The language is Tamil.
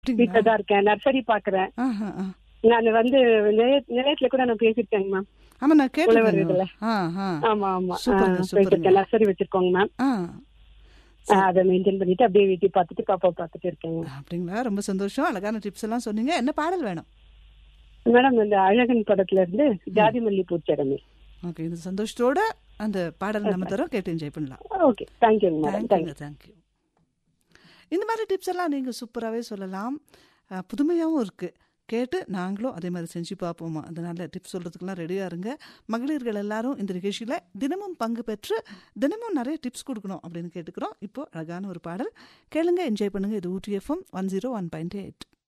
வீட்டுல அப்படிங்களா தான் இருக்கேன் நர்சரி பாக்குறேன் ஆஹா, ஆ. நான் வந்து நிலைய- நிலையத்துல கூட நான் பேசியிருக்கேங்க மேம் ஆமா நான் உழவர் கேட்டிருக்கேன் இதுல. ஆ ஆ ஆமா ஆமா சூப்பருங்க, ஆ, சூப்பருங்க. பேசியிருக்கேன் நர்சரி வச்சிருக்கோங்க மேம் ஆ ஆ, அதை மெயின்டைன் பண்ணிட்டு அப்படியே வீட்டுக்கு பார்த்துட்டு பாப்பா பார்த்துட்டு இருக்கேங்க அப்படிங்களா ரொம்ப சந்தோஷம் அழகான டிப்ஸ் எல்லாம் சொன்னீங்க என்ன பாடல் வேணும் மேடம் இந்த அழகன் படத்துல இருந்து ஜாதி மல்லி பூச்சரமே ஓகே இந்த சந்தோஷத்தோட அந்த பாடல் நம்ம தரோம் கேட்டு என்ஜாய் பண்ணலாம் ஓகே தேங்க்யூங்க மேடம் தேங்க்யூ தேங்க்யூங்க தேங்க்யூ இந்த மாதிரி டிப்ஸ் எல்லாம் நீங்கள் சூப்பராகவே சொல்லலாம் அஹ், புதுமையாகவும் இருக்குது கேட்டு நாங்களும் அதே மாதிரி செஞ்சு பார்ப்போமா அதனால் டிப்ஸ் சொல்கிறதுக்கெல்லாம் ரெடியாக இருங்க மகளிர்கள் எல்லாரும் இந்த நிகழ்ச்சியில் தினமும் பங்கு பெற்று தினமும் நிறைய டிப்ஸ் கொடுக்கணும் அப்படின்னு கேட்டுக்கிறோம் இப்போ அழகான ஒரு பாடல் கேளுங்க என்ஜாய் பண்ணுங்க இது Ooty FM one zero one point eight